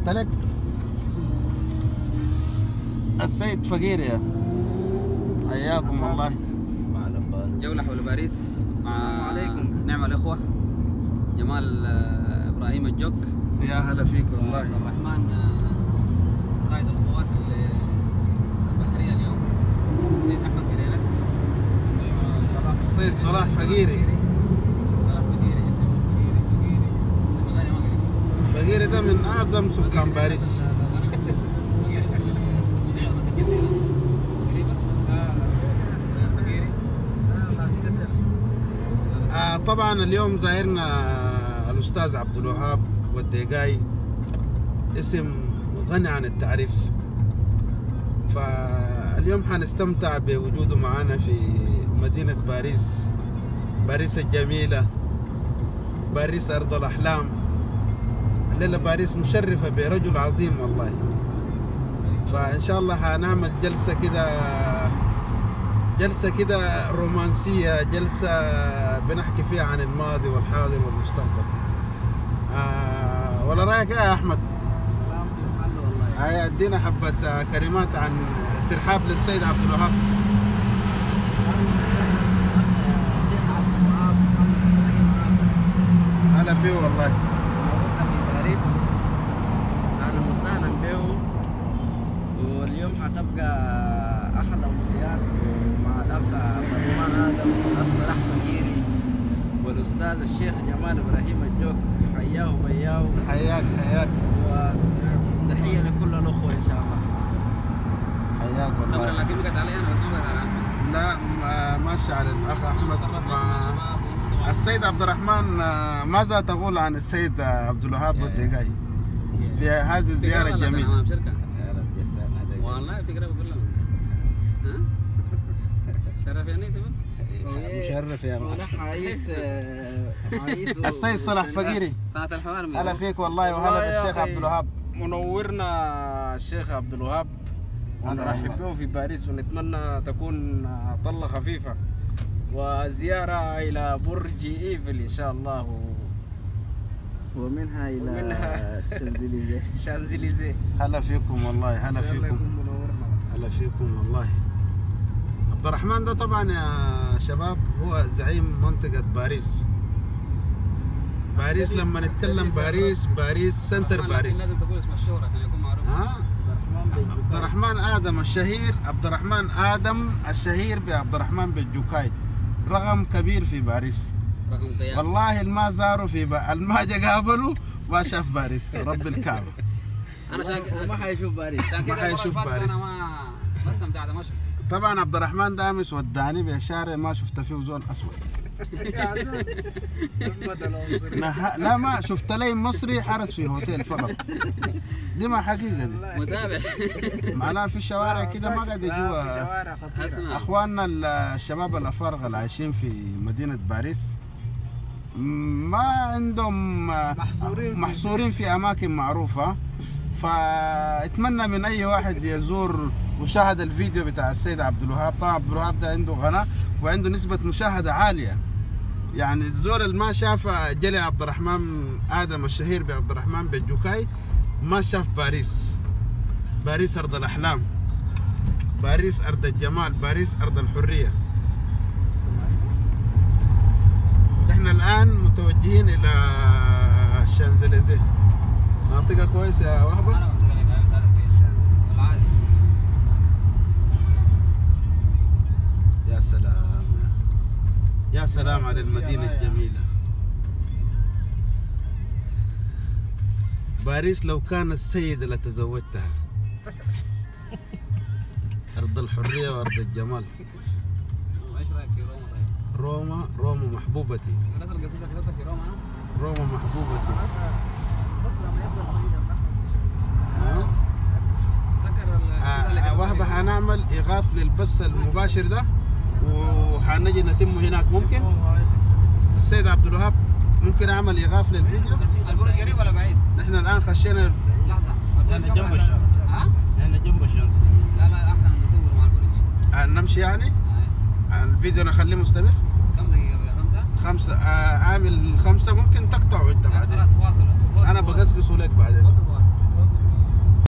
قلت لك السيد فقير يا حياكم والله جولة حول باريس مع السلام عليكم. نعم الإخوة جمال آه، إبراهيم الجوك يا هلا فيك عبد والله الرحمن آه، قائد القوات ال- البحرية اليوم سيد أحمد قريلت السيد صلاح فقيري صلاح فقيري اسمه فقيري فقيري المغاربة ما قريب. فقيري ده من اعظم سكان باريس فقيري اسمه مسلمة الجزيرة قريبة فقيري آه طبعا اليوم زايرنا الاستاذ عبد الوهاب والديقاي اسم غني عن التعريف فاليوم حنستمتع بوجوده معنا في مدينة باريس باريس الجميلة باريس أرض الأحلام الليلة باريس مشرفة برجل عظيم والله فإن شاء الله حنعمل جلسة كده جلسة كده رومانسية جلسة بنحكي فيها عن الماضي والحاضر والمستقبل آه ولا رأيك يا أحمد هاي ادينا حبة آه، كلمات عن ترحاب للسيد عبد الوهاب هلا فيه والله في باريس اهلا وسهلا به واليوم حتبقى احلى امسيات مع الاخ عبد الرحمن ادم والاخ صلاح فقيري والاستاذ الشيخ جمال ابراهيم الجوك حياه وبياه حياك حياك وتحيه لكل الاخوه ان شاء الله حياك الكاميرا والله لكن بقت علي أنا والكاميرا على أحمد لا ما- ماشي على الأخ أحمد ما السيد عبد الرحمن آه، ماذا تقول عن السيد آه، عبد الوهاب والدقاي في هذه الزيارة الجميلة شركة والله بتقرب بالله ها شرف يعني تمام مشرف يا ونحن عايز عايز السيد صلاح فقيري قناة الحوار من هلا فيك والله والله وهلا يا بالشيخ أخي. عبد الوهاب منورنا الشيخ عبد الوهاب هلا ونرحب والله. به في باريس ونتمنى تكون طلة خفيفة وزيارة إلى برج إيفل إن شاء الله ومنها الى ومنها- الشانزليزيه وشانزليزيه هلا فيكم والله هلا الله فيكم يكون منورنا هلا فيكم والله عبد الرحمن ده طبعا يا شباب هو زعيم منطقة باريس باريس لما نتكلم باريس باريس سنتر باريس لازم تقول اسم الشهرة عشان يكون معروف ها عبد الرحمن آدم الشهير عبد الرحمن آدم الشهير بعبد الرحمن بالجوكاي رقم كبير في باريس رقم قياس والله الما زاروا في با... الما جا قابلوا ما شاف باريس رب الكعبة انا شاك ما حيشوف باريس عشان كده ما حيشوف المرة اللي فاتت باريس. انا ما ما استمتعت ما شفت طبعا عبد الرحمن ده امس وداني بشارع ما شفت فيه زول اسود نه... لا ما شفت لي مصري حرس في هوتيل فقط دي ما حقيقه دي متابع معناها في الشوارع كده ما قاعد لا، في جوا شوارع خطيرة اسمع اخواننا ال- الشباب الافارقه اللي عايشين في مدينه باريس ما عندهم محصورين في- محصورين في اماكن معروفه فاتمنى من اي واحد يزور وشاهد الفيديو بتاع السيد عبد الوهاب طبعا عبد الوهاب ده عنده قناه وعنده نسبه مشاهده عاليه يعني الزول اللي ما شاف جلي عبد الرحمن ادم الشهير بعبد الرحمن بالجوكاي ما شاف باريس باريس ارض الاحلام باريس ارض الجمال باريس ارض الحريه نحن الان متوجهين الى الشانزليزيه منطقه كويسه يا وهبه انا بمسك عليك عايز اساعدك في العادي يا سلام يا سلام على المدينه الجميله باريس لو كان السيد لتزوجتها ارض الحريه وارض الجمال ايش رايك في روما طيب؟ روما روما محبوبتي قريت القصيده كتبتها في روما انا روما محبوبتي ها؟ تذكر القصيده اللي آه، كتبتها وهبة في روما؟ حنعمل إيقاف للبث المباشر ده وحنجي نتمه هناك ممكن السيد عبد الوهاب ممكن أعمل إيقاف للفيديو البرج قريب ولا بعيد؟ نحن الآن خشينا لحظه البرج أنا جنب كم- الشمس. ها؟ احنا جنب الشمس لا لا احسن نصور مع البرج آه، نمشي يعني آه. الفيديو نخليه مستمر كم دقيقه بقى؟ خمسه؟ خمسة آه، عامل خمسة ممكن